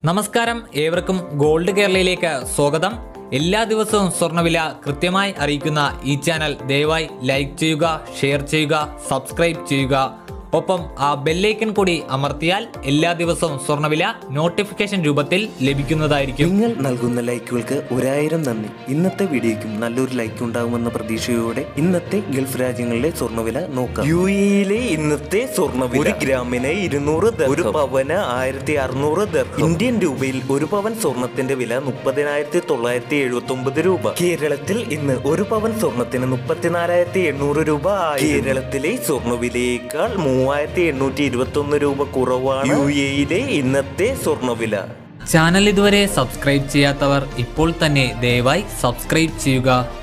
നമസ്കാരം ഏവർക്കും ഗോൾഡ് കേരളയിലേക്ക് സ്വാഗതം എല്ലാ ദിവസവും സ്വർണ്ണവില കൃത്യമായി അറിയിക്കുന്ന ഈ ചാനൽ ദയവായി ലൈക്ക് ചെയ്യുക ഷെയർ ചെയ്യുക സബ്സ്ക്രൈബ് ചെയ്യുക ഒപ്പം ആ ബെല്ലൈക്കൻ കൂടി അമർത്തിയാൽ എല്ലാ ദിവസവും സ്വർണ്ണവില നോട്ടിഫിക്കേഷൻ രൂപത്തിൽ ലഭിക്കുന്നതായിരിക്കും നിങ്ങൾ നൽകുന്ന ലൈക്കുകൾക്ക് ഒരായിരം നന്ദി ഇന്നത്തെ വീഡിയോയ്ക്കും നല്ലൊരു ലൈക്ക് ഉണ്ടാകുമെന്ന പ്രതീക്ഷയോടെ ഇന്നത്തെ ഗൾഫ് രാജ്യങ്ങളിലെ സ്വർണ്ണവില നോക്കാം യു എയിലെ ഇന്നത്തെ സ്വർണ്ണവില ഒരു ഗ്രാമിന് ഇരുന്നൂറ് ഒരു പവന് ആയിരത്തി അറുന്നൂറ് ഇന്ത്യൻ രൂപയിൽ ഒരു പവൻ സ്വർണത്തിന്റെ വില മുപ്പതിനായിരത്തി തൊള്ളായിരത്തി എഴുപത്തി ഒമ്പത് രൂപ കേരളത്തിൽ ഇന്ന് ഒരു പവൻ സ്വർണത്തിന് മുപ്പത്തിനാലായിരത്തി എണ്ണൂറ് രൂപ ആയി. കേരളത്തിലെ സ്വർണ്ണവിലയേക്കാൾ മൂവായിരത്തി എണ്ണൂറ്റി ഇരുപത്തി ഒന്ന് രൂപ കുറവാണ് യു എയിലെ ഇന്നത്തെ സ്വർണ്ണവില ചാനൽ ഇതുവരെ സബ്സ്ക്രൈബ് ചെയ്യാത്തവർ ഇപ്പോൾ തന്നെ ദയവായി സബ്സ്ക്രൈബ് ചെയ്യുക